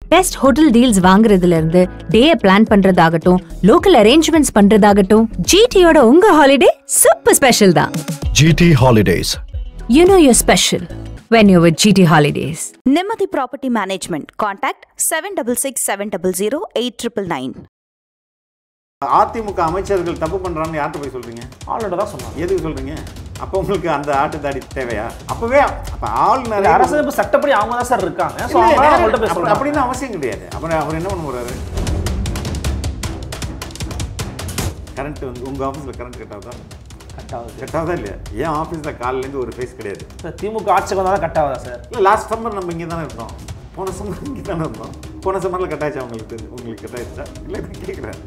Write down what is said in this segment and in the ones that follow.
Best hotel deals வாங்குறதுல இருந்து day plan பண்றதாகட்டும் லோக்கல் அரேஞ்ச்மெண்ட்ஸ் பண்றதாகட்டும் ஜிடியோட உங்க ஹாலிடே சூப்பர் ஸ்பெஷல் தான் GT Holidays. You know your special when you with GT holidays நிம்மதி property management contact seven double six seven double zero eight triple nine AIADMK அமைச்சர்கள் தப்பு பண்றான்னு யார்கிட்ட போய் சொல்றீங்க ஆளுநர் தான் சொன்னாங்க எதுக்கு சொல்றீங்க அப்போ உங்களுக்கு அந்த ஆட்டு தாடி தேவையா அப்பவே அப்ப ஆளுநர் இல்ல, அரசியலமைப்பு சட்டப்படி அவங்க தான் சார் இருக்காங்க ஸோ இல்ல, அவங்க நேரா- அவங்கள்ட்ட போய் அப்படி- சொல்றாங்க அப்படின்னு அவசியம் கிடையாது அப்புறம் அவர் என்ன பண்ண போறாரு கரண்ட் வந்து உங்க ஆஃபீஸ்ல கரண்ட் கட் ஆகுதா கட் ஆகுது கட் ஆகுதா இல்லையா ஏன் ஆஃபீஸ்ல காலையில இருந்து ஒரு ஃபேஸ் கிடையாது சார் திமுக ஆட்சிக்கு வந்தாலும் கட் ஆகுதா சார் இல்லை லாஸ்ட் சம்மர் நம்ம இங்கே தானே இருந்தோம் போன சம்மர் இங்கே தானே இருந்தோம் போன சம்மரில் கட் ஆயிடுச்சா உங்களுக்கு உங்களுக்கு கட் ஆயிடுச்சா இல்லை நான் கேட்குறேன்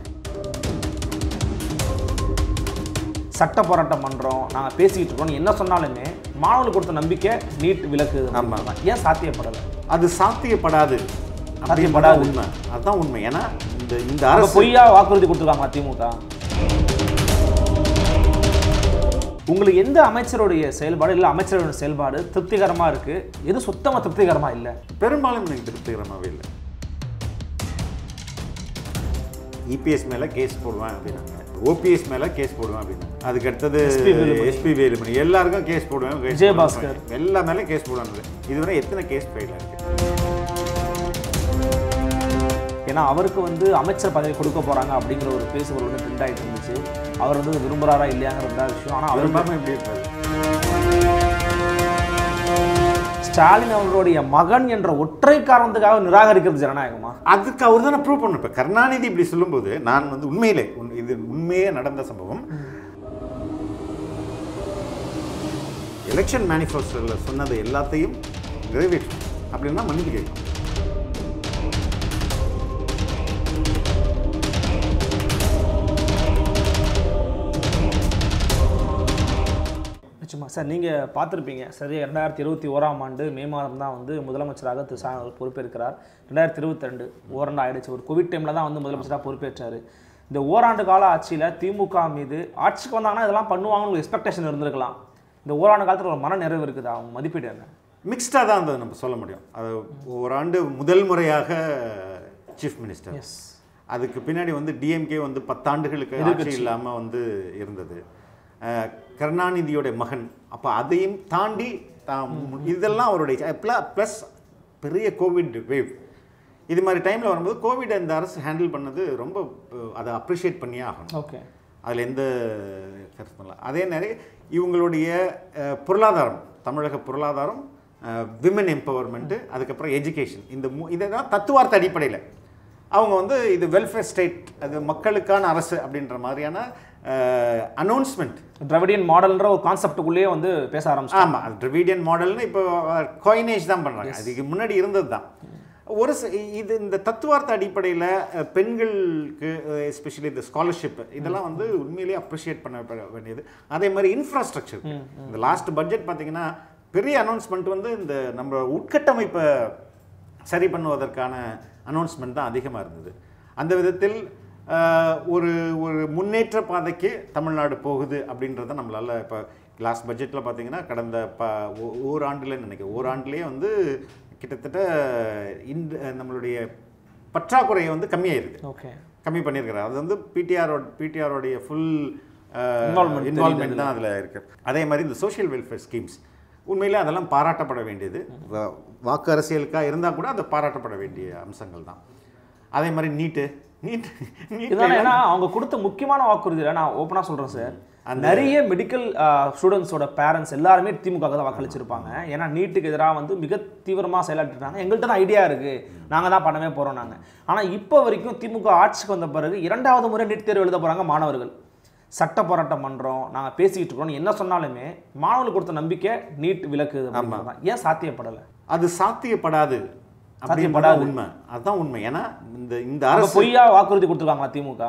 சட்ட போராட்டம் பண்றோம் நாங்க பேசிக்கிட்டு இருக்கோம் என்ன சொன்னாலுமே மாணவர்களுக்கு கொடுத்த நம்பிக்கை நீட் விலக்கு ஆமா. ஏன் சாத்தியப்படலை அது சாத்தியப்படாது சாத்தியப்படாது. சாத்தியப்படாது உண்மை அதுதான் உண்மை ஏன்னா இந்த இந்த அவங்க அரசு பொய்யா வாக்குறுதி கொடுத்துருக்காங்க திமுக உங்களுக்கு எந்த அமைச்சருடைய செயல்பாடு இல்லை அமைச்சருடைய செயல்பாடு திருப்திகரமா இருக்கு எது சுத்தமா திருப்திகரமா இல்லை பெரும்பாலும் எனக்கு திருப்திகரமாகவே இல்லை இபிஎஸ் மேலே கேஸ் போடுவேன் அப்படின்னாங்க ஓபிஎஸ் மேலே கேஸ் போடுவேன் அப்படின்னாங்க அதுக்கு அடுத்தது SP வேலுமணி. எஸ்பி வேலுமணி எல்லாருக்கும் கேஸ் போடுவேன் case விஜயபாஸ்கர். போடுவேன். எல்லா மேலேயும் கேஸ் போடுவாங்க இதுவரை எத்தனை கேஸ் ஃபைல் இருக்கு ஏன்னா அவருக்கு வந்து அமைச்சர் பதவி கொடுக்க போறாங்க அப்படிங்கிற ஒரு பேசுபொருள் வந்து ட்ரெண்ட் ஆகிட்டு இருந்துச்சு அவர் வந்து அது விரும்புறாரா இல்லையாங்கிற ரெண்டாவது விஷயம் ஆனால் அவர் பெரும்பாலும் எப்படி இருக்காது ஸ்டாலின் அவர்களுடைய மகன் என்ற ஒற்றை காரணத்துக்காக நிராகரிக்கிறது ஜனநாயகமா அதுக்கு அவர் தானே ப்ரூவ் பண்ணணும் இப்போ கருணாநிதி இப்படி சொல்லும்போது நான் வந்து உண்மையிலே உண்- இது உண்மையே நடந்த சம்பவம் எலெக்ஷன் மேனிஃபெஸ்டோவில் சொன்னது எல்லாத்தையும் நிறைவேற்றும் அப்படின்னா மன்னிப்பு கேட்கும் நிச்சயமா சார் நீங்கள் பார்த்துருப்பீங்க சரி ரெண்டாயிரத்தி இருபத்தி ஓராம் ஆண்டு மே மாதம் தான் வந்து முதலமைச்சராக திரு ஸ்டாலின் அவர்கள் பொறுப்பேற்கிறார் ரெண்டாயிரத்தி இருபத்தி ரெண்டு ஓராண்டு ஆயிடுச்சு ஒரு கோவிட் டைமில் தான் வந்து முதலமைச்சராக பொறுப்பேற்றார் இந்த ஓராண்டு கால ஆட்சியில் திமுக மீது ஆட்சிக்கு வந்தாங்கன்னா இதெல்லாம் பண்ணுவாங்கன்னு ஒரு எக்ஸ்பெக்டேஷன் இருந்திருக்கலாம் இந்த ஓராண்டு காலத்தில் ஒரு மன நிறைவு இருக்குதா அவங்க மதிப்பீடு என்ன மிக்ஸ்டாக தான் அந்த நம்ம சொல்ல முடியும் அது ஓராண்டு முதல் முறையாக சீஃப் மினிஸ்டர் எஸ் அதுக்கு பின்னாடி வந்து டிஎம்கே வந்து பத்தாண்டுகளுக்கு ஆட்சி இல்லாமல் வந்து இருந்தது அஹ், கருணாநிதியோட மகன் அப்போ அதையும் தாண்டி தாம் இதெல்லாம் அவருடைய ப்ளஸ் பெரிய கோவிட் வேவ் இது மாதிரி டைமில் வரும்போது கோவிட் இந்த அரசு ஹேண்டில் பண்ணது ரொம்ப அஹ், அதை அப்ரிஷியேட் பண்ணியே ஆகணும் ஓகே அதில் எந்த கருத்து பண்ணல அதே நேரம் இவங்களுடைய அஹ், பொருளாதாரம் தமிழக பொருளாதாரம் விமன் எம்பவர்மெண்ட்டு அதுக்கப்புறம் எஜுகேஷன் இந்த மூ இதெல்லாம் தத்துவார்த்த அடிப்படையில் அவங்க வந்து இது வெல்ஃபேர் ஸ்டேட் அது மக்களுக்கான அரசு அப்படின்ற மாதிரியான அனௌன்ஸ்மெண்ட் திராவிடியன் மாடல்ன்ற ஒரு கான்செப்டுக்குள்ளேயே வந்து பேச ஆரம்பிச்சு ஆமாம் அது ட்ரிவிடியன் மாடல்னு இப்போ காயினேஜ் தான் பண்ணுறாங்க அதுக்கு முன்னாடி இருந்தது தான் ஒரு ச- இது இந்த தத்துவார்த்த அடிப்படையில் பெண்களுக்கு எஸ்பெஷலி இந்த ஸ்காலர்ஷிப் இதெல்லாம் வந்து உண்மையிலேயே அப்ரிஷியேட் பண்ண வேண்டியது அதே மாதிரி இன்ஃப்ராஸ்ட்ரக்சர் இந்த லாஸ்ட் பட்ஜெட் பார்த்தீங்கன்னா பெரிய அனௌன்ஸ்மெண்ட் வந்து இந்த நம்ம உட்கட்டமைப்பை சரி பண்ணுவதற்கான அனௌன்ஸ்மெண்ட் தான் அதிகமாக இருந்தது அந்த விதத்தில் ஆஹ், ஒரு ஒரு முன்னேற்ற பாதைக்கு தமிழ்நாடு போகுது அப்படின்றத நம்மளால் இப்போ லாஸ்ட் பட்ஜெட்டில் பார்த்தீங்கன்னா கடந்த ப ஓ- ஓராண்டுல நினைக்கிறேன் ஓராண்டுலேயே வந்து கிட்டத்தட்ட இந்த நம்மளுடைய பற்றாக்குறையை வந்து கம்மியாயிருக்கு ஓகே கம்மி பண்ணியிருக்கிறார் அது வந்து பிடிஆரோட பிடிஆரோடைய ஃபுல் Involvement இன்வால்மெண்ட் தான் அதில் இருக்கு அதே மாதிரி இந்த சோஷியல் வெல்ஃபேர் ஸ்கீம்ஸ் உண்மையிலே அதெல்லாம் பாராட்டப்பட வேண்டியது வா- வாக்கு அரசியலுக்காக இருந்தால் கூட அது பாராட்டப்பட வேண்டிய அம்சங்கள் தான் அதே மாதிரி நீட்டு நீட் இதனால நீட் ஏன்னா அவங்க கொடுத்த முக்கியமான வாக்குறுதியில் நான் ஓப்பனாக சொல்கிறேன் சார் நிறைய மெடிக்கல் ஸ்டூடெண்ட்ஸோட பேரண்ட்ஸ் எல்லாருமே திமுக தான் வாக்களிச்சிருப்பாங்க ஏன்னா நீட்டுக்கு எதிராக வந்து மிக தீவிரமாக செயலாற்றிருக்காங்க எங்கள்கிட்ட தான் ஐடியா இருக்குது நாங்கள் தான் பண்ணவே போகிறோம் நாங்கள் ஆனால் இப்போ வரைக்கும் திமுக ஆட்சிக்கு வந்த பிறகு இரண்டாவது முறை நீட் தேர்வு எழுத போகிறாங்க மாணவர்கள் சட்ட போராட்டம் பண்ணுறோம் நாங்கள் பேசிக்கிட்டு இருக்கோம் என்ன சொன்னாலுமே மாணவர்களுக்கு கொடுத்த நம்பிக்கை நீட் விலக்கு அப்படிங்கிறது தான். ஏன் சாத்தியப்படலை அது சாத்தியப்படாது சாத்தியப்படாது. அப்படின்றது உண்மை அதுதான் உண்மை ஏன்னா இந்த இந்த அவங்க அரசு பொய்யா வாக்குறுதி கொடுத்துருக்காங்களா திமுக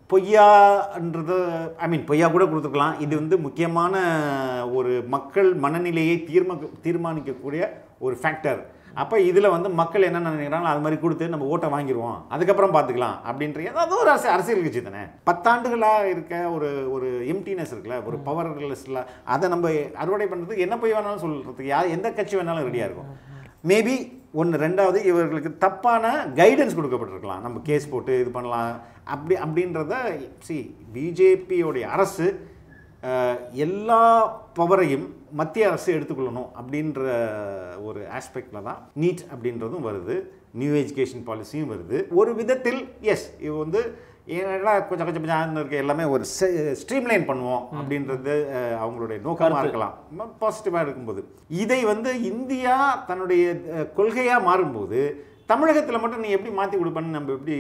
பொய்யான்றது ஐ மீன் பொய்யா கூட கொடுத்துருக்கலாம் இது வந்து முக்கியமான ஒரு மக்கள் மனநிலையை தீர்ம தீர்மானிக்கக்கூடிய ஒரு ஃபேக்டர் அப்போ இதில் வந்து மக்கள் என்ன நினைக்கிறாங்களோ அது மாதிரி கொடுத்து நம்ம ஓட்டை வாங்கிடுவோம் அதுக்கப்புறம் பார்த்துக்கலாம் அப்படின்ற ஏதாவது ஒரு அரசு அரசியல் கட்சி தானே பத்தாண்டுகளாக இருக்க ஒரு ஒரு எம்டினஸ் இருக்குல்ல ஒரு பவர்லெஸ்ல அதை நம்ம அறுவடை பண்ணுறதுக்கு என்ன போய் வேணாலும் சொல்கிறதுக்கு யார் எந்த கட்சி வேணாலும் ரெடியாக இருக்கும் மேபி ஒன்று ரெண்டாவது இவர்களுக்கு தப்பான கைடன்ஸ் கொடுக்கப்பட்டிருக்கலாம் நம்ம கேஸ் போட்டு இது பண்ணலாம் அப்படி அப்படின்றத சி பிஜேபியோடைய அரசு அஹ், எல்லா பவரையும் மத்திய அரசு எடுத்துக்கொள்ளணும் அப்படின்ற ஒரு ஆஸ்பெக்டில் தான் நீட் அப்படின்றதும் வருது நியூ எஜுகேஷன் பாலிசியும் வருது ஒரு விதத்தில் எஸ் இது வந்து ஏன்னா கொஞ்சம் கொஞ்சம் கொஞ்சம் இருக்க எல்லாமே ஒரு ஸ்ட்ரீம்லைன் பண்ணுவோம் அப்படின்றது அஹ், அவங்களுடைய நோக்கமாக இருக்கலாம் பாசிட்டிவாக இருக்கும்போது இதை வந்து இந்தியா தன்னுடைய அஹ், கொள்கையா மாறும்போது தமிழகத்தில் மட்டும் நீ எப்படி மாற்றி கொடுப்பேன்னு நம்ம எப்படி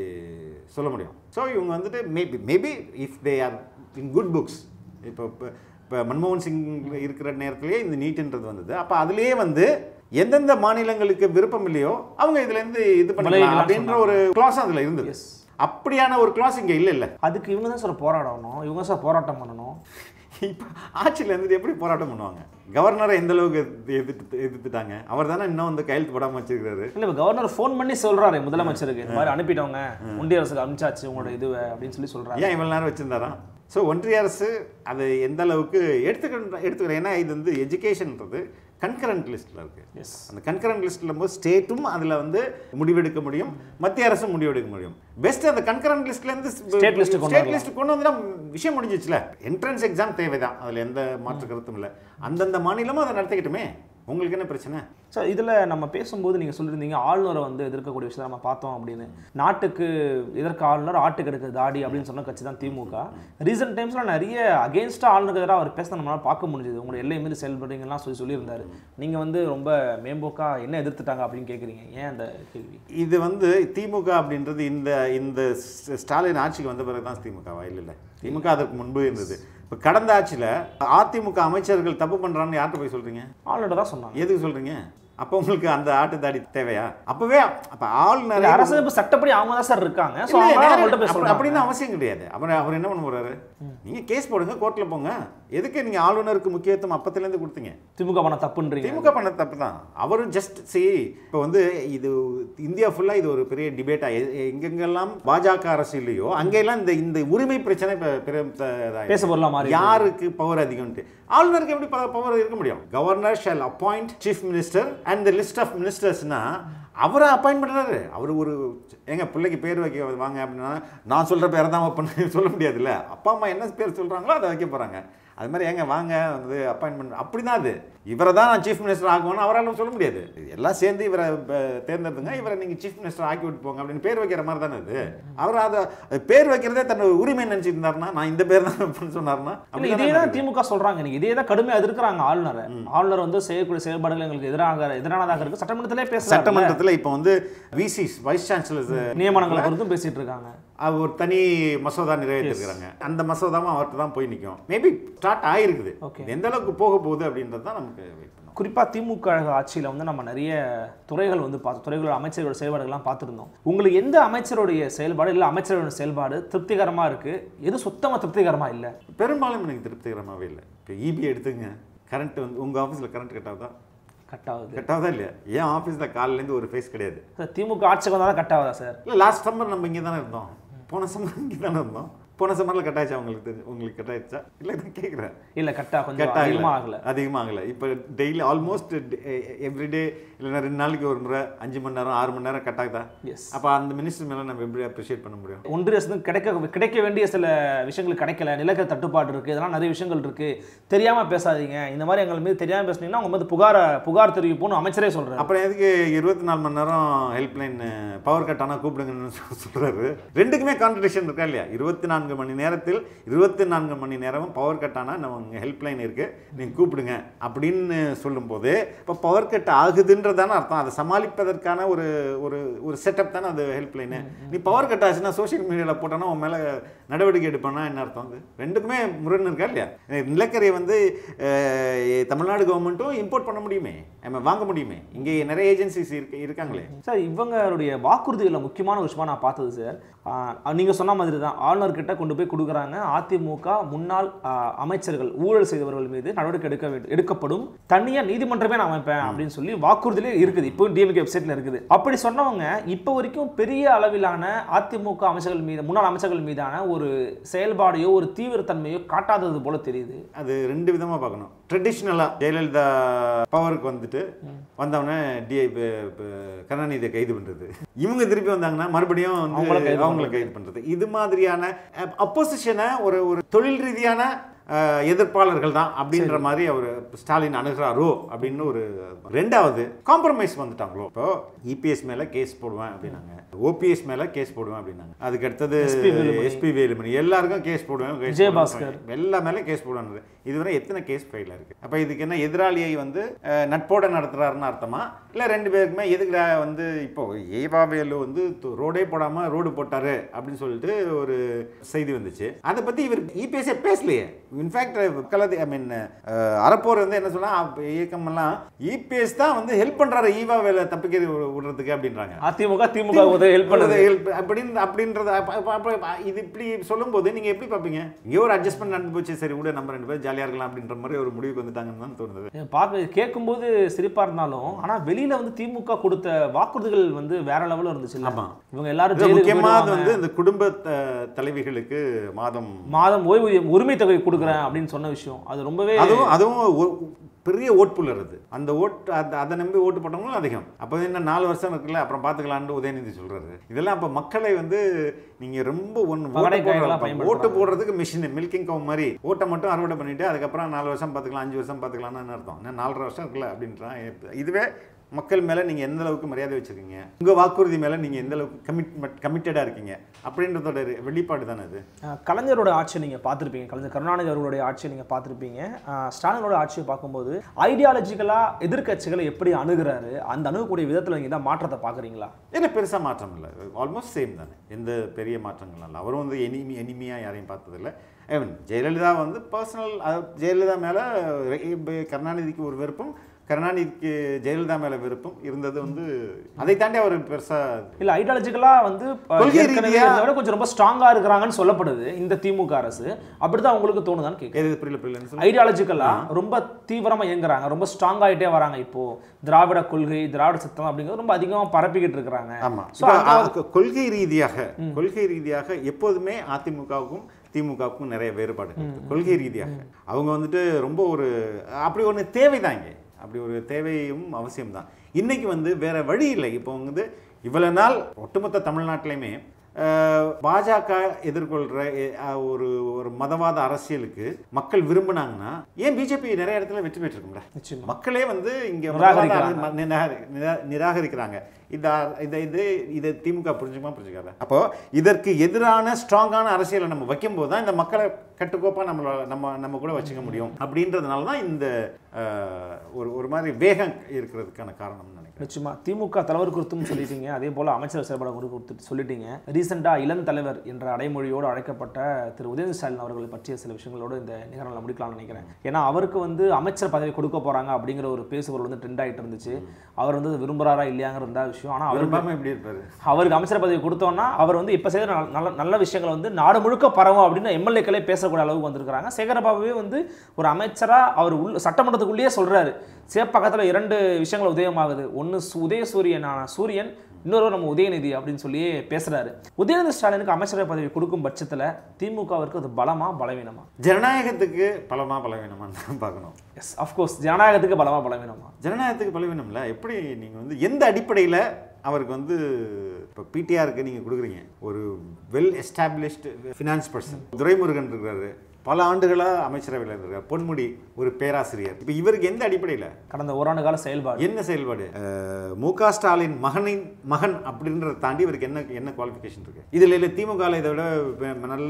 சொல்ல முடியும் ஸோ இவங்க வந்துட்டு maybe maybe if they are in good books இப்போ இப்போ இப்போ மன்மோகன் சிங் இருக்கிற நேரத்திலேயே இந்த நீட்டுன்றது வந்தது அப்போ அதுலேயே வந்து எந்தெந்த மாநிலங்களுக்கு விருப்பம் இல்லையோ அவங்க இதுலேருந்து இது பண்ணிக்கலாம் விலகிக்கலாம் அப்படின்ற ஒரு கிளாஸ் அதில் இருந்தது எஸ் அப்படியான ஒரு கிளாஸ் இங்கே இல்லை இல்லை அதுக்கு இவங்க தான் சார் போராடணும் இவங்க தான் சார் போராட்டம் பண்ணணும் இப்போ ஆட்சியில் இருந்துட்டு எப்படி போராட்டம் பண்ணுவாங்க கவர்னரை எந்த அளவுக்கு எதிர்த்து- எதிர்த்து எதிர்த்துட்டாங்க அவர் தானே இன்னும் வந்து கையெழுத்து போடாமல் வச்சிருக்காரு இல்ல இப்போ கவர்னர் ஃபோன் பண்ணி சொல்றாரு முதலமைச்சருக்கு இந்த மாதிரி அனுப்பிட்டவங்க ஒன்றிய அரசுக்கு அனுப்பிச்சாச்சு உங்களோட இது அப்படின்னு சொல்லி சொல்றாரு ஏன் இவ்வளோ நேரம் வச்சிருந்தாராம் ஸோ ஒன்றிய அரசு அது எந்த அளவுக்கு எடுத்துக்கிற எடுத்துக்கிறேன் ஏன்னா இது வந்து எஜுகேஷன்ன்றது கன்கரண்ட் லிஸ்ட்டில் இருக்குது எஸ் அந்த கன்கரண்ட் லிஸ்ட்டில் போது ஸ்டேட்டும் அதில் வந்து முடிவெடுக்க முடியும் மத்திய அரசும் முடிவெடுக்க முடியும் பெஸ்ட் அந்த கன்கரண்ட் லிஸ்ட்லேருந்து State list கொண்டு ஸ்டேட் வரலாம். லிஸ்ட் கொண்டு வந்துனா விஷயம் முடிஞ்சிச்சுல என்ட்ரன்ஸ் எக்ஸாம் தேவைதான் அதில் எந்த மாற்று கருத்தும் இல்லை அந்தந்த மாநிலமும் அதை நடத்திக்கிட்டுமே உங்களுக்கு என்ன பிரச்சனை சார் இதில் நம்ம பேசும்போது நீங்கள் சொல்லியிருந்தீங்க ஆளுநரை வந்து எதிர்க்கக்கூடிய விஷயத்தை நம்ம பார்த்தோம் அப்படின்னு நாட்டுக்கு எதற்கு ஆளுநர் ஆட்டுக்கு எடுக்க தாடி அப்படின்னு சொன்ன கட்சி தான் திமுக ரீசெண்ட் டைம்ஸில் நிறைய அகேன்ஸ்டாக ஆளுநருக்கு எதிராக அவர் பேச நம்மளால் பார்க்க முடிஞ்சது உங்களை எல்லை மீறி செயல்படுறீங்கலாம் சொல்லி சொல்லியிருந்தாரு நீங்கள் வந்து ரொம்ப மேம்போக்கா என்ன எதிர்த்துட்டாங்க அப்படின்னு கேட்குறீங்க ஏன் அந்த கேள்வி இது வந்து திமுக அப்படின்றது இந்த இந்த ஸ்- ஸ்டாலின் ஆட்சிக்கு வந்த பிறகு தான் திமுகவா இல்லை இல்லை திமுக அதற்கு முன்பு இருந்தது இப்போ கடந்த ஆட்சியில் அதிமுக அமைச்சர்கள் தப்பு பண்ணுறான்னு யார்கிட்ட போய் சொல்கிறீங்க ஆளுநர் தான் சொன்னாங்க எதுக்கு சொல்கிறீங்க அப்போ உங்களுக்கு அந்த ஆட்டு தாடி தேவையா அப்போவே அப்போ ஆளுநர் இல்ல, அரசு இப்போ சட்டப்படி அவங்க தான் சார் இருக்காங்க ஸோ இல்ல, அவங்க நேரா- அவங்கள்ட்ட போய் அப்படி- சொல்றாங்க. அப்படின்னு அவசியம் கிடையாது அவர் அவர் என்ன பண்ண போறாரு நீங்க கேஸ் போடுங்க கோர்ட்ல போங்க எதுக்கு நீங்க ஆளுநருக்கு முக்கியத்துவம் அப்பத்துல இருந்து கொடுத்தீங்க திமுக பண்ண தப்புன்றீங்க திமுக பண்ண தப்பு தான் அவர் ஜஸ்ட் சி இப்போ வந்து இது இந்தியா ஃபுல்லா இது ஒரு பெரிய டிபேட்டா எங்கெங்கெல்லாம் பாஜக அரசு இல்லையோ அங்கெல்லாம் இந்த இந்த உரிமை பிரச்சனை இப்போ பெரிய பேச பொருளா மாறி யாருக்கு பவர் அதிகம்ட்டு ஆளுநருக்கு எப்படி பவர் இருக்க முடியும் governor shall appoint chief minister and the list of மினிஸ்டர்ஸ்னா அவரை அப்பாயிண்ட் பண்ணுறாரு அவர் ஒரு எங்க பிள்ளைக்கு பேர் வைக்க வாங்க அப்படின்னா நான் சொல்கிற பேரை தான் வைப்பேன்னு சொல்ல முடியாதுல்ல அப்பா அம்மா என்ன பேர் சொல்கிறாங்களோ அதை வைக்க போகிறாங்க அது மாதிரி ஏங்க வாங்க வந்து அப்பாயின்மெண்ட் அப்படி தான் அது இவரை தான் நான் சீஃப் மினிஸ்டர் ஆக்குவேன்னு அவரால் சொல்ல முடியாது எல்லாம் சேர்ந்து இவரை ப- தேர்ந்தெடுத்துங்க இவரை நீங்கள் சீஃப் மினிஸ்டர் ஆக்கி விட்டு போங்க அப்படின்னு பேர் வைக்கிற மாதிரி தானே இது அவர் அதை அது பேர் வைக்கிறதே தன்னோட உரிமை நினச்சிருந்தாருன்னா நான் இந்த பேர் தான் வைப்பேன்னு சொன்னார்னா இல்ல அப்படி இதே தான் திமுக சொல்றாங்க இன்னைக்கு இதே தான் கடுமையா எதிர்க்கிறாங்க ஆளுநரை ஆளுநர் வந்து செய்யக்கூடிய செயல்பாடுகள் எங்களுக்கு எதிராக எதிரானதாக இருக்கு சட்டமன்றத்திலே பேசுறாங்க சட்டமன்றத்தில் இப்போ வந்து விசிஸ் வைஸ் சான்சலர்ஸ் நியமனங்களை குறித்தும் பேசிட்டு இருக்காங்க அவர் ஒரு தனி மசோதா நிறைவேற்றிருக்கிறாங்க அந்த மசோதாவும் அவர்கிட்ட தான் போய் நிற்கும் மேபி ஸ்டார்ட் ஆயிருக்குது Okay. இது எந்த அளவுக்கு போக போகுது அப்படின்றது தான் நமக்கு வெயிட் பண்ணும் குறிப்பா திமுக ஆட்சியில வந்து நம்ம நிறைய துறைகள் வந்து பார்த்தோம் துறைகளோட அமைச்சரோட செயல்பாடுகள்லாம் பார்த்துருந்தோம் உங்களுக்கு எந்த அமைச்சருடைய செயல்பாடு இல்ல அமைச்சரோட செயல்பாடு திருப்திகரமா இருக்கு எது சுத்தமா திருப்திகரமா இல்ல பெரும்பாலும் எனக்கு திருப்திகரமாகவே இல்லை இப்போ இபி எடுத்துங்க கரண்ட் வந்து உங்கள் ஆஃபீஸில் கரண்ட் கட் ஆகுதா கட் ஆகுது கட் ஆகுதா இல்லையா ஏன் ஆஃபீஸில் காலையிலேருந்து ஒரு ஃபேஸ் கிடையாது சார், திமுக ஆட்சிக்கு வந்தாலும் கட் ஆகுதா சார் இல்லை லாஸ்ட் சம்மர் நம்ம இங்கே தானே இருந்தோம் போன சம்மர் இங்கே தானே இருந்தோம் போன சம்மரில் கட் ஆயிடுச்சா உங்களுக்கு தெரிஞ்சு உங்களுக்கு கட் ஆயிடுச்சா இல்லை தான் கேட்குறேன் இல்ல கட்டா கொஞ்சம் கட் அதிகமா ஆகல ஆகல அதிகமாகல இப்போ டெய்லி ஆல்மோஸ்ட் எவ்ரிடே இல்லைன்னா ரெண்டு நாளைக்கு ஒரு முறை அஞ்சு மணி நேரம் ஆறு மணி நேரம் கட் ஆகுதா எஸ் அப்போ அந்த மினிஸ்டர் மேலே நம்ம எப்படி அப்ரிஷியேட் பண்ண முடியும் ஒன்றிய அரசு கிடைக்க கிடைக்க வேண்டிய சில விஷயங்கள் கிடைக்கல நிலக்கரி தட்டுப்பாடு இருக்கு இதெல்லாம் நிறைய விஷயங்கள் இருக்கு தெரியாம பேசாதீங்க இந்த மாதிரி எங்கள் மீது தெரியாம பேசுனீங்கன்னா உங்க மீது புகார புகார் தெரிவிப்போம்னு அமைச்சரே சொல்றாரு அப்புறம் எதுக்கு இருபத்தி நாலு மணி நேரம் ஹெல்ப்லைன் பவர் கட் ஆனால் கூப்பிடுங்கன்னு சொ- சொல்றாரு ரெண்டுக்குமே கான்ட்ரடிக்ஷன் இருக்கா இல்லையா இருபத்தி நான்கு மணி நேரத்தில் இருபத்தி நான்கு மணி நேரமும் பவர் கட் ஆனால் நம்ம ஹெல்ப்லைன் இருக்கு நீங்கள் கூப்பிடுங்க அப்படின்னு சொல்லும்போது இப்போ பவர் கட் ஆகுதுன்றதான அர்த்தம் அதை சமாளிப்பதற்கான ஒரு ஒரு ஒரு செட்டப் தானே அது ஹெல்ப்லைனு நீ பவர் கட் ஆச்சுன்னா சோஷியல் மீடியாவில் போட்டோன்னா உன் மேலே நடவடிக்கை எடுப்பானா என்ன அர்த்தம் அது ரெண்டுக்குமே முரண் இருக்கா இல்லையா நிலக்கரியை வந்து அஹ், தமிழ்நாடு கவர்மெண்ட்டும் இம்போர்ட் பண்ண முடியுமே நம்ம வாங்க முடியுமே இங்கே நிறைய ஏஜென்சிஸ் இருக்கு இருக்காங்களே சார் இவங்களுடைய வாக்குறுதிகளில் முக்கியமான ஒரு விஷயமா நான் பார்த்தது சார் ஆஹ் நீங்க சொன்ன மாதிரி தான் ஆளுநர் கிட்ட கொண்டு போய் கொடுக்குறாங்க அதிமுக முன்னாள் ஆஹ், அமைச்சர்கள் ஊழல் செய்தவர்கள் மீது நடவடிக்கை எடுக்க வேண்டும் எடுக்கப்படும் தனியா நீதிமன்றமே நான் அமைப்பேன் அப்படின்னு சொல்லி வாக்குறுதியிலே இருக்குது இப்போ டிஎம்கே வெப்சைட்ல இருக்குது அப்படி சொன்னவங்க இப்போ வரைக்கும் பெரிய அளவிலான அதிமுக அமைச்சர்கள் மீது முன்னாள் அமைச்சர்கள் மீதான ஒரு செயல்பாடையோ ஒரு தீவிரத்தன்மையோ காட்டாதது போல தெரியுது அது ரெண்டு விதமாக பார்க்கணும் ட்ரெடிஷ்னலாக ஜெயலலிதா பவருக்கு வந்துட்டு வந்தவொடனே டிஐ கருணாநிதியை கைது பண்ணுறது இவங்க திருப்பி வந்தாங்கன்னா மறுபடியும் அவங்கள வந்து கைது அவங்கள கைது பண்ணுறது இது மாதிரியான அப்போசிஷனை ஒரு ஒரு தொழில் ரீதியான அஹ், எதிர்ப்பாளர்கள் தான் அப்படின்ற மாதிரி அவர் ஸ்டாலின் அணுகிறாரோ அப்படின்னு ஒரு ரெண்டாவது காம்ப்ரமைஸ் வந்துட்டாங்களோ இப்போ இபிஎஸ் மேல கேஸ் போடுவேன் அப்படின்னாங்க ஓபிஎஸ் மேல கேஸ் போடுவேன் அப்படின்னாங்க அதுக்கு அடுத்தது SP வேலுமணி. எஸ்பி வேலுமணி எல்லாருக்கும் கேஸ் போடுவேன் case விஜயபாஸ்கர். போடுவேன். எல்லா மேலே கேஸ் போடுவாங்க இதுவரை எத்தனை கேஸ் ஃபைல் இருக்கு அப்போ இதுக்கு என்ன எதிராளியை வந்து அஹ், நட்போட நடத்துறாருன்னு அர்த்தமா இல்லை ரெண்டு பேருக்குமே எதுக்கு வந்து இப்போ ஏவாவேலு வந்து து- ரோடே போடாம ரோடு போட்டாரு அப்படின்னு சொல்லிட்டு ஒரு செய்தி வந்துச்சு அதை பத்தி இவர் இபிஎஸ்ஏ பேசலையே இன்ஃபேக்ட் மக்களது ஐ மீன் அறப்போர் வந்து என்ன சொன்னா அப்ப இயக்கமெல்லாம் இபிஎஸ் தான் வந்து ஹெல்ப் பண்றாரு ஈவா வேலை தப்பிக்க விடுறதுக்கு அப்படின்றாங்க அதிமுக திமுக உதவி ஹெல்ப் பண்ணுது help அப்படின்னு அப்படின்றது அப்ப- அப்ப- அப்ப இது இப்படி சொல்லும்போது நீங்க எப்படி பார்ப்பீங்க இங்கே ஒரு அட்ஜஸ்ட்மெண்ட் நடந்து போச்சு சரி விட நம்ம ரெண்டு பேரும் ஜாலியா இருக்கலாம் அப்படின்ற மாதிரி ஒரு முடிவுக்கு வந்துட்டாங்கன்னு தான் தோணுது பார்க்க கேட்கும்போது சிரிப்பா இருந்தாலும் ஆனா வெளியில வந்து திமுக கொடுத்த வாக்குறுதிகள் வந்து வேற லெவல்ல இருந்துச்சு ஆமா. இவங்க எல்லாரும் இதுல ஜெயிலுக்கு முக்கியமானது போயிடுவாங்க. வந்து இந்த குடும்ப த- தலைவிகளுக்கு மாதம் மாதம் ஓய்வூதியம் உரிமை தொகை கொடுக்குறேன் அப்படின்னு சொன்ன விஷயம் அது ரொம்பவே அதுவும் அதுவும் ஒ- பெரிய ஓட்புல் வருது அந்த ஓட்டு அந்த அதை நம்பி ஓட்டு போட்டவங்களும் அதிகம் அப்போ என்ன நாலு வருஷம் இருக்குல்ல அப்புறம் பார்த்துக்கலான்னு உதயநிதி சொல்றாரு இதெல்லாம் அப்போ மக்களை வந்து நீங்க ரொம்ப ஒன்று பகடை ஓட்டு காய்களா போடுறது பயன்படுத்துறாங்க. ஓட்டு போடுறதுக்கு மிஷின் மில்கிங் கவு மாதிரி ஓட்டை மட்டும் அறுவடை பண்ணிட்டு அதுக்கப்புறம் நாலு வருஷம் பார்த்துக்கலாம் அஞ்சு வருஷம் பார்த்துக்கலாம்னு அர்த்தம் என்ன நாலரை வருஷம் இருக்குல்ல அப்படின்றான் இதுவே மக்கள் மேல நீங்க எந்த அளவுக்கு மரியாதை வச்சிருக்கீங்க உங்க வாக்குறுதி மேல நீங்க எந்த அளவுக்கு கமிட்மெண்ட் கமிட்டடா இருக்கீங்க அப்படின்றதோட வெளிப்பாடு தானே அது அஹ், கலைஞரோட ஆட்சியை நீங்க பார்த்திருப்பீங்க கலைஞர் கருணாநிதி அவர்களுடைய ஆட்சியை நீங்க பார்த்திருப்பீங்க அஹ், ஸ்டாலினோட ஆட்சியை பார்க்கும்போது ஐடியாலஜிக்கலா எதிர்க்கட்சிகளை எப்படி அணுகுறாரு அந்த அணுகக்கூடிய விதத்துல நீங்க தான் மாற்றத்தை பாக்குறீங்களா என்ன பெருசா மாற்றம் இல்லை ஆல்மோஸ்ட் சேம் தானே எந்த பெரிய மாற்றங்களும் இல்லை அவரும் வந்து எனிமி எனிமியா யாரையும் பார்த்ததில்ல ஐவன் ஜெயலலிதா வந்து பர்சனல் ஜெயலலிதா மேல இப்ப கருணாநிதிக்கு ஒரு விருப்பம் கருணாநிதிக்கு ஜெயலலிதா மேல விருப்பம் இருந்தது வந்து அதை தாண்டி அவர் பெருசா இல்ல ஐடியாலஜிக்கலா வந்து அஹ், கொள்கை ஏற்கனவே ரீதியா- இருந்ததை விட கொஞ்சம் ரொம்ப ஸ்ட்ராங்கா இருக்கிறாங்கன்னு சொல்லப்படுது இந்த திமுக அரசு அப்படிதான் உங்களுக்கு தோணுதான்னு கேட்க எது புரியல புரியலன்னு சொல்லி ஐடியாலஜிக்கலா ரொம்ப தீவிரமா இயங்குறாங்க ரொம்ப ஸ்ட்ராங் ஆயிட்டே வராங்க இப்போ திராவிட கொள்கை திராவிட சித்தம் அப்படிங்கிறது ரொம்ப அதிகமா பரப்பிக்கிட்டு இருக்கிறாங்க ஆமா So, இப்ப, அந்த- அ, கொ- கொள்கை ரீதியாக கொள்கை ரீதியாக எப்போதுமே அதிமுகவுக்கும் திமுகவுக்கும் நிறைய வேறுபாடு இருக்கு. கொள்கை ரீதியாக அவங்க வந்துட்டு ரொம்ப ஒரு அப்படி ஒன்று தேவைதாங்க அப்படி ஒரு தேவையும் அவசியம்தான் இன்னைக்கு வந்து வேற வழி இல்லை இப்போ வந்து இவ்வளவு நாள் ஒட்டுமொத்த தமிழ்நாட்டிலையுமே அஹ், பாஜக எதிர்கொள்கிற ஒரு ஒரு மதவாத அரசியலுக்கு மக்கள் விரும்புனாங்கன்னா ஏன் பிஜேபி நிறைய இடத்துல வெற்றி பெற்றிருக்கும்ல நிச்சயமா மக்களே வந்து இங்க நிராகரிக்கிறாங்க. மதவாத அரசு- நிராகரி- நிரா- நிராகரிக்கிறாங்க இந்த இதை இது இதை திமுக புரிஞ்சுக்குமா புரிஞ்சுக்காத அப்போ இதற்கு எதிரான ஸ்ட்ராங்கான அரசியலை நம்ம வைக்கும்போது தான் இந்த மக்களை கட்டுக்கோப்பா நம்மள நம்ம நம்ம கூட வச்சுக்க முடியும் அப்படின்றதுனால தான் இந்த அஹ், ஒரு ஒரு மாதிரி வேகம் இருக்கிறதுக்கான காரணம்னு நினைக்கிறேன் நிச்சயமா திமுக தலைவர் குறித்தும் சொல்லிட்டீங்க அதே போல அமைச்சர் செயல்பாடு குறித்து சொல்லிட்டீங்க ரீசெண்டா இளம் தலைவர் என்ற அடைமொழியோடு அழைக்கப்பட்ட திரு உதயநிதி ஸ்டாலின் அவர்களை பற்றிய சில விஷயங்களோடு இந்த நிகழ்ச்சியை முடிக்கலாம்னு நினைக்கிறேன் ஏன்னா அவருக்கு வந்து அமைச்சர் பதவி கொடுக்க போறாங்க அப்படிங்கிற ஒரு பேசுபொருள் வந்து ட்ரெண்ட் ஆயிட்டு இருந்துச்சு அவர் வந்து விரும்புறாரா இல்லையாங்கிற ரெண்டாவது விஷயம் ஆனா அவருக்கு விரும்பாம எப்படி இருப்பாரு அவருக்கு அமைச்சர் பதவி கொடுத்தோன்னா அவர் வந்து இப்போ செய்கிற நல்ல நல்ல விஷயங்கள் வந்து நாடு முழுக்க பரவும் அப்படின்னு எம்எல்ஏக்களே பேசக்கூடிய அளவுக்கு வந்திருக்கிறாங்க சேகரபாபுவே வந்து ஒரு அமைச்சரா அவர் உள்ள சட்டமன்றத்துக்குள்ளேயே சொல்றாரு சேப்பக்கத்தில் இரண்டு விஷயங்கள் உதயமாகுது ஒன்று உதயசூரியனான சூரியன் இன்னொரு நம்ம உதயநிதி அப்படின்னு சொல்லி பேசுறாரு உதயநிதி ஸ்டாலினுக்கு அமைச்சரவை பதவி கொடுக்கும் பட்சத்தில் திமுகவிற்கு அது பலமா பலவீனமா ஜனநாயகத்துக்கு பலமா பலவீனமான்னு தான் பார்க்கணும் எஸ் அஃப்கோர்ஸ் ஜனநாயகத்துக்கு பலமா பலவீனமா ஜனநாயகத்துக்கு பலவீனம்ல எப்படி நீங்கள் வந்து எந்த அடிப்படையில் அவருக்கு வந்து இப்போ பிடிஆருக்கு நீங்கள் கொடுக்குறீங்க ஒரு well established finance person Duraimurugan இருக்கிறாரு பல ஆண்டுகளாக அமைச்சரவையில் இருந்திருக்காரு பொன்முடி ஒரு பேராசிரியர் இப்போ இவருக்கு எந்த அடிப்படையில் கடந்த ஓராண்டு கால செயல்பாடு என்ன செயல்பாடு அஹ், மு க ஸ்டாலின் மகனின் மகன் அப்படின்றத தாண்டி இவருக்கு என்ன என்ன குவாலிஃபிகேஷன் இருக்கு இதில் இல்லை திமுக இதை விட பெ- நல்ல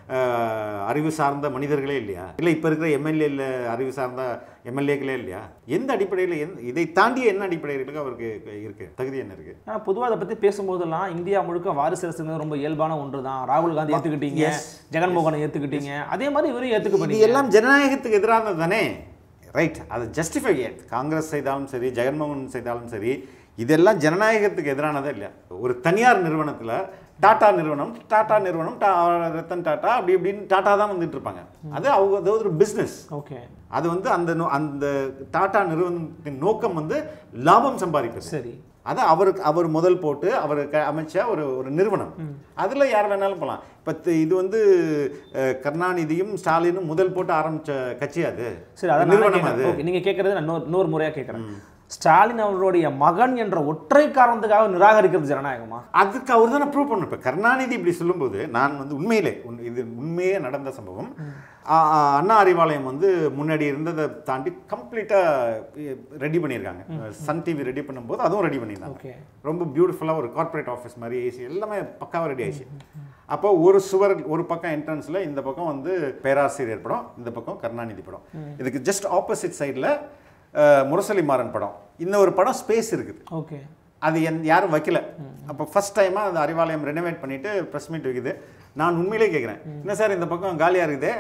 அஹ், அறிவு சார்ந்த மனிதர்களே இல்லையா இல்லை இப்போ இருக்கிற எம்எல்ஏ அறிவு சார்ந்த எம்எல்ஏக்களே இல்லையா எந்த அடிப்படையில் எந்த இதை தாண்டிய என்ன அடிப்படையில் அவருக்கு இருக்கு தகுதி என்ன இருக்கு ஆனா பொதுவா அதை பத்தி பேசும்போதெல்லாம் இந்தியா முழுக்க வாரிசு அரசுங்கிறது ரொம்ப இயல்பான ஒன்று தான் ராகுல் காந்தி ஏத்துக்கிட்டீங்க Yes. ஜெகன்மோகனை ஏத்துக்கிட்டீங்க அதே மாதிரி இவரும் இது ஏத்துக்கப்பட்டீங்க எல்லாம் ஜனநாயகத்துக்கு எதிரானது தானே ரைட் அதை ஜஸ்டிஃபை காங்கிரஸ் செய்தாலும் சரி ஜெகன்மோகன் செய்தாலும் சரி இதெல்லாம் ஜனநாயகத்துக்கு எதிரானதே இல்லையா ஒரு தனியார் நிறுவனத்தில் டாடா நிறுவனம் டாடா நிறுவனம் டா ரத்தன் டாடா அப்படி இப்படின்னு டாடா தான் வந்துட்டு இருப்பாங்க அது அவங்க அது ஒரு பிஸ்னஸ் ஓகே அது வந்து அந்த நோ- அந்த டாடா நிறுவனத்தின் நோக்கம் வந்து லாபம் சம்பாதிப்பது சரி அது அவருக்கு அவர் முதல் போட்டு அவர் க அமைச்ச ஒரு ஒரு நிறுவனம் அதில் யார் வேணாலும் போகலாம் இப்போ இது வந்து அஹ், கருணாநிதியும் ஸ்டாலினும் முதல் போட்டு ஆரம்பிச்ச கட்சி அது சரி அதான் நிறுவனம் அது ஓகே நீங்க கேட்கறது நான் இன்னொரு இன்னொரு முறையா கேட்கறேன் ஸ்டாலின் அவர்களுடைய மகன் என்ற ஒற்றை காரணத்துக்காக நிராகரிக்கிறது ஜனநாயகமா அதுக்கு அவர் தானே ப்ரூவ் பண்ணணும் இப்போ கருணாநிதி இப்படி சொல்லும்போது நான் வந்து உண்மையிலே உண்- இது உண்மையே நடந்த சம்பவம் ஆ, ஆ, அண்ணா அறிவாலயம் வந்து முன்னாடி இருந்ததை தாண்டி கம்ப்ளீட்டாக ரெடி பண்ணியிருக்காங்க சன் டிவி ரெடி பண்ணும்போது அதுவும் ரெடி பண்ணியிருந்தாங்க ஓகே ரொம்ப பியூட்டிஃபுல்லாக ஒரு கார்ப்பரேட் ஆஃபீஸ் மாதிரி ஏசி எல்லாமே பக்காவாக ரெடி ஆயிடுச்சு அப்போ ஒரு சுவர் ஒரு பக்கம் என்ட்ரன்ஸில் இந்த பக்கம் வந்து பேராசிரியர் படம் இந்த பக்கம் கருணாநிதி படம் இதுக்கு ஜஸ்ட் ஆப்போசிட் சைடில் முரசொலி மாறன் படம் இன்னொரு படம் ஸ்பேஸ் இருக்குது ஓகே அது என் யாரும் வைக்கல அப்போ ஃபர்ஸ்ட் டைமாக அந்த அறிவாலயம் ரெனோவேட் பண்ணிட்டு ப்ரெஸ் மீட் வைக்குது நான் உண்மையிலே கேட்குறேன் என்ன சார் இந்த பக்கம் காலியாக இருக்குது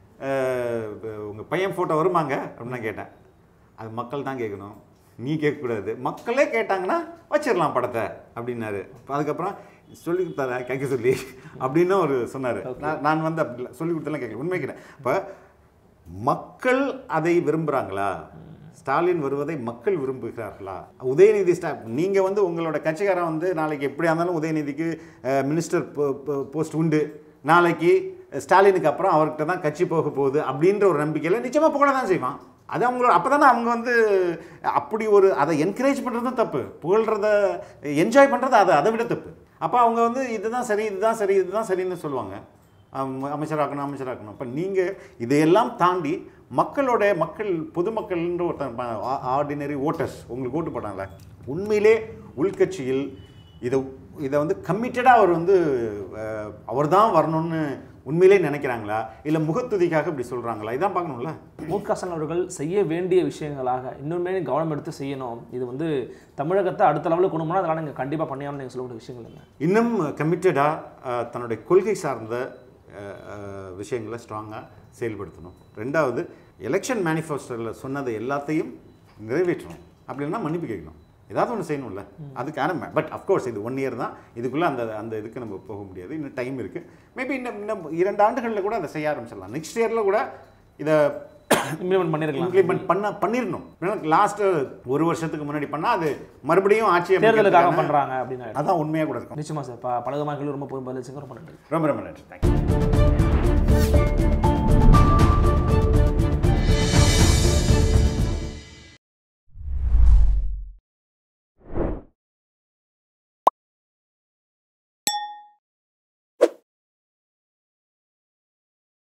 உங்கள் பையன் ஃபோட்டோ வருமாங்க அப்படின்னு நான் கேட்டேன் அது மக்கள் தான் கேட்கணும் நீ கேட்கக்கூடாது மக்களே கேட்டாங்கன்னா வச்சிடலாம் படத்தை அப்படின்னாரு அதுக்கப்புறம் சொல்லி கொடுத்தாரா கேட்க சொல்லி அப்படின்னு ஒரு சொன்னார் நான் நான் வந்து அப்படி இல்லை சொல்லி கொடுத்தெல்லாம் கேட்கல உண்மை கேட்டேன் இப்போ மக்கள் அதை விரும்புகிறாங்களா ஸ்டாலின் வருவதை மக்கள் விரும்புகிறார்களா உதயநிதி ஸ்டா நீங்கள் வந்து உங்களோட கட்சிக்காரன் வந்து நாளைக்கு எப்படியா இருந்தாலும் உதயநிதிக்கு மினிஸ்டர் போஸ்ட் உண்டு நாளைக்கு ஸ்டாலினுக்கு அப்புறம் அவர்கிட்ட தான் கட்சி போக போகுது அப்படின்ற ஒரு நம்பிக்கையில் நிச்சயமாக புகழ தான் செய்வான் அது அவங்களோட அப்போ தானே அவங்க வந்து அப்படி ஒரு அதை என்கரேஜ் பண்ணுறதும் தப்பு புகழ்கிறத என்ஜாய் பண்ணுறது அதை அதை விட தப்பு அப்போ அவங்க வந்து இதுதான் சரி இதுதான் சரி இதுதான் சரின்னு சொல்லுவாங்க அம்- அமைச்சராக்கணும் அமைச்சராக்கணும் அப்போ நீங்கள் இதையெல்லாம் தாண்டி மக்களோட மக்கள் பொதுமக்கள்ன்ற ஒருத்தன் ஆர்டினரி ஓட்டர்ஸ் உங்களுக்கு ஓட்டு போட்டாங்களே உண்மையிலே உள்கட்சியில் இதை இதை வந்து கம்மிட்டடாக அவர் வந்து அவர் தான் வரணும்னு உண்மையிலே நினைக்கிறாங்களா இல்லை முகத்துதிக்காக இப்படி சொல்கிறாங்களா இதான் பார்க்கணும்ல மு க ஸ்டாலின் அவர்கள் செய்ய வேண்டிய விஷயங்களாக இன்னுமே கவனம் எடுத்து செய்யணும் இது வந்து தமிழகத்தை அடுத்த லெவலுக்கு கொண்டு போனால் அதெல்லாம் நீங்கள் கண்டிப்பாக பண்ணியாமல் நீங்கள் சொல்லக்கூடிய விஷயங்கள் என்ன இன்னும் கமிட்டடாக தன்னுடைய கொள்கை சார்ந்த அஹ், அஹ், விஷயங்களை ஸ்ட்ராங்காக செயல்படுத்தணும் ரெண்டாவது எலெக்ஷன் மேனிஃபெஸ்டோவில் சொன்னதை எல்லாத்தையும் நிறைவேற்றணும் அப்படின்னா மன்னிப்பு கேட்கணும் ஏதாவது ஒன்று செய்யணும்ல அதுக்கான பட் அஃப்கோர்ஸ் இது ஒன் இயர் தான் இதுக்குள்ளே அந்த அந்த இதுக்கு நம்ம போக முடியாது இன்னும் டைம் இருக்குது மேபி இன்னும் இன்னும் இரண்டு ஆண்டுகளில் கூட அதை செய்ய ஆரம்பிச்சிடலாம் நெக்ஸ்ட் இயரில் கூட இதை இம்ப்ளிமெண்ட் பண்ணிருக்கலாம் இம்ப்ளிமெண்ட் பண்ண பண்ணிடணும் லாஸ்ட் ஒரு வருஷத்துக்கு முன்னாடி பண்ணால் அது மறுபடியும் ஆட்சி தேர்தலுக்காக அமைக்கிறதுக்கான- பண்றாங்க அப்படின்னு ஆயிடும். அதான் உண்மையாக கூட இருக்கும் நிச்சயமா சார் ப- பழகுமார்கள் ரொம்ப பொறுப்பு பதில் ரொம்ப நன்றி ரொம்ப ரொம்ப நன்றி தேங்க்யூ